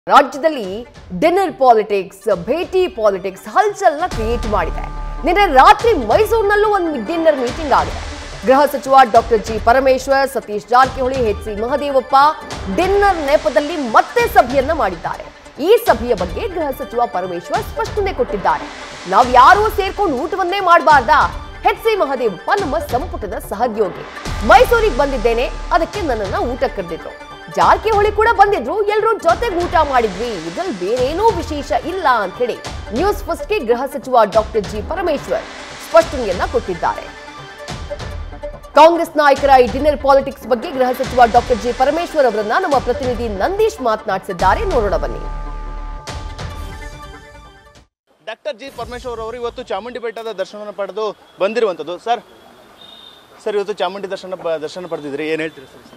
ರಾಜ್ಯದಲ್ಲಿ dinner politics ಭೇಟಿ politics ಹಲ್ಚಲ್ನ ಕ್ರಿಯೇಟ್ ಮಾಡಿದೆ ನಿನ್ನೆ ರಾತ್ರಿ ಮೈಸೂರಿನಲ್ಲೂ ಒಂದು ಡಿನ್ನರ್ ಮೀಟಿಂಗ್ ಆಗಿದೆ ಗೃಹ ಸಚಿವ doctor G Parameshwar Satish Jarkiholi H C Mahadevappa dinner ನೆಪದಲ್ಲಿ ಮತ್ತೆ ಸಭೆಯನ್ನ ಮಾಡಿದ್ದಾರೆ ಈ ಸಭೆಯ ಬಗ್ಗೆ ಗೃಹ ಸಚಿವ ಪರಮೇಶ್ವರ್ ಸ್ಪಷ್ಟನೆ ಕೊಟ್ಟಿದ್ದಾರೆ ನಾವು ಯಾರೂ ಸೇರ್ಕೊಂಡು ಊಟವನ್ನೇ ಮಾಡಬಾರ್ದಾ ಎಚ್ ಸಿ ಮಹದೇವಪ್ಪ ನಮ್ಮ ಸಂಪುಟದ ಸಹೋದ್ಯೋಗಿ ಮೈಸೂರಿಗೆ ಬಂದಿದ್ದೇನೆ ಅದಕ್ಕೆ ನನ್ನನ್ನ ಊಟ ಕರೆದಿದ್ರು ಜಾರಕಿಹೊಳಿ ಕೂಡ ಬಂದಿದ್ರು ಎಲ್ಲರೂ ಜೊತೆಗೆ ಊಟ ಮಾಡಿದ್ವಿ ಇದ್ರಲ್ಲಿ ಬೇರೇನೂ ವಿಶೇಷ ಇಲ್ಲ ಅಂತ ಹೇಳಿ ನ್ಯೂಸ್ ಫಸ್ಟ್ಗೆ ಗೃಹ ಸಚಿವ ಡಾಕ್ಟರ್ ಜಿ ಪರಮೇಶ್ವರ್ ಸ್ಪಷ್ಟನೆಯನ್ನ ಕೊಟ್ಟಿದ್ದಾರೆ ಕಾಂಗ್ರೆಸ್ ನಾಯಕರ ಈ ಡಿನ್ನರ್ ಪಾಲಿಟಿಕ್ಸ್ ಬಗ್ಗೆ ಗೃಹ ಸಚಿವ ಡಾಕ್ಟರ್ ಜಿ ಪರಮೇಶ್ವರ್ ಅವರನ್ನ ನಮ್ಮ ಪ್ರತಿನಿಧಿ ನಂದೀಶ್ ಮಾತನಾಡಿಸಿದ್ದಾರೆ ನೋಡೋಣ ಬನ್ನಿ ಡಾಕ್ಟರ್ ಜಿ ಪರಮೇಶ್ವರ್ ಅವರು ಇವತ್ತು ಚಾಮುಂಡಿ ಬೆಟ್ಟದ ದರ್ಶನವನ್ನು ಪಡೆದು ಬಂದಿರುವಂಥದ್ದು ಸರ್ ಸರ್ ಇವತ್ತು ಚಾಮುಂಡಿ ದರ್ಶನ ಪ- ದರ್ಶನ ಪಡೆದಿದ್ರಿ ಏನು ಹೇಳ್ತೀರಿ ಸರ್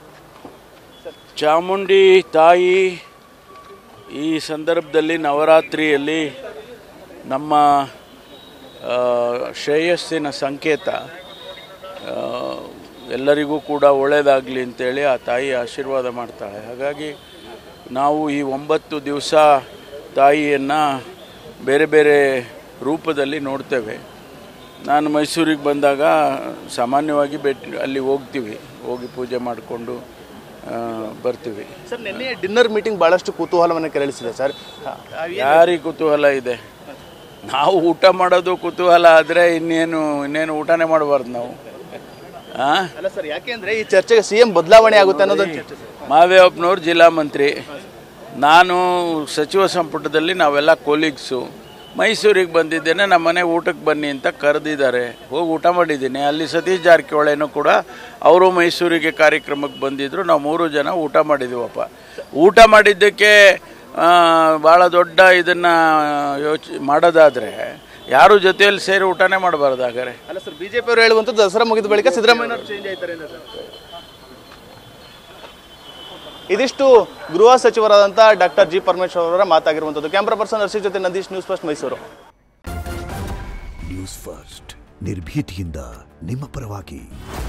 ಚಾಮುಂಡಿ ತಾಯಿ ಈ ಸಂದರ್ಭದಲ್ಲಿ ನವರಾತ್ರಿಯಲ್ಲಿ ನಮ್ಮ ಆ, ಶ್ರೇಯಸ್ಸಿನ ಸಂಕೇತ ಆ, ಎಲ್ಲರಿಗೂ ಕೂಡ ಒಳ್ಳೆಯದಾಗಲಿ ಅಂತೇಳಿ ಆ ತಾಯಿ ಆಶೀರ್ವಾದ ಮಾಡ್ತಾಳೆ ಹಾಗಾಗಿ ನಾವು ಈ ಒಂಬತ್ತು ದಿವಸ ತಾಯಿಯನ್ನು ಬೇರೆ ಬೇರೆ ರೂಪದಲ್ಲಿ ನೋಡ್ತೇವೆ ನಾನು ಮೈಸೂರಿಗೆ ಬಂದಾಗ ಸಾಮಾನ್ಯವಾಗಿ ಭೇಟಿ ಅಲ್ಲಿ ಹೋಗ್ತೀವಿ ಹೋಗಿ ಪೂಜೆ ಮಾಡಿಕೊಂಡು ಬರ್ತೀವಿ ಸರ್ ನಿನ್ನೆ ಡಿನ್ನರ್ ಮೀಟಿಂಗ್ ಭಾಳಷ್ಟು ಕುತೂಹಲವನ್ನು ಕೆರಳಿಸಿದೆ ಸರ್ ಯಾರಿಗೆ ಕುತೂಹಲ ಇದೆ ನಾವು ಊಟ ಮಾಡೋದು ಕುತೂಹಲ ಆದರೆ ಇನ್ನೇನು ಇನ್ನೇನು ಊಟನೇ ಮಾಡಬಾರ್ದು ನಾವು ಆ ಅಲ್ಲ ಸರ್ ಯಾಕೆಂದ್ರೆ ಈ ಚರ್ಚೆಗೆ ಸಿ ಎಂ ಬದಲಾವಣೆ ಆಗುತ್ತೆ ಅನ್ನೋದೊಂದು ಚರ್ಚೆ ಸರ್ ಮಾದೇವಪ್ಪನವ್ರು ಜಿಲ್ಲಾ ಮಂತ್ರಿ ನಾನು ಸಚಿವ ಸಂಪುಟದಲ್ಲಿ ನಾವೆಲ್ಲ ಕೊಲೀಗ್ಸು ಮೈಸೂರಿಗೆ ಬಂದಿದ್ದೇನೆ ನಮ್ಮ ಮನೆ ಊಟಕ್ಕೆ ಬನ್ನಿ ಅಂತ ಕರೆದಿದ್ದಾರೆ ಹೋಗಿ ಊಟ ಮಾಡಿದ್ದೀನಿ ಅಲ್ಲಿ ಸತೀಶ್ ಜಾರಕಿಹೊಳಿನೂ ಕೂಡ ಅವರು ಮೈಸೂರಿಗೆ ಕಾರ್ಯಕ್ರಮಕ್ಕೆ ಬಂದಿದ್ದರು ನಾವು ಮೂರು ಜನ ಊಟ ಮಾಡಿದ್ದೀವಪ್ಪ ಊಟ ಮಾಡಿದ್ದಕ್ಕೆ ಭಾಳ ದೊಡ್ಡ ಇದನ್ನು ಯೋಚ ಮಾಡೋದಾದರೆ ಯಾರು ಜೊತೆಯಲ್ಲಿ ಸೇರಿ ಊಟನೇ ಮಾಡಬಾರ್ದು ಹಾಗಾದ್ರೆ ಅಲ್ಲ ಸರ್ ಬಿಜೆಪಿ ಅವರು ಹೇಳುವಂಥದ್ದು ದಸರಾ ಮುಗಿದ ಬಳಿಕ ಸಿದ್ದರಾಮಯ್ಯ ಚೇಂಜ್ ಆಯ್ತಾರೆ ಅಂತ ಸರ್ ಇದಿಷ್ಟು ಗೃಹ ಸಚಿವರಾದಂಥ ಡಾಕ್ಟರ್ ಜಿ ಪರಮೇಶ್ವರ್ ಅವರ ಮಾತಾಗಿರುವಂಥದ್ದು ಕ್ಯಾಮ್ರಾ ಪರ್ಸನ್ ಹರ್ಷಿ ಜೊತೆ Nandish news first Mysuru news first ನಿರ್ಭೀತಿಯಿಂದ ನಿಮ್ಮ ಪರವಾಗಿ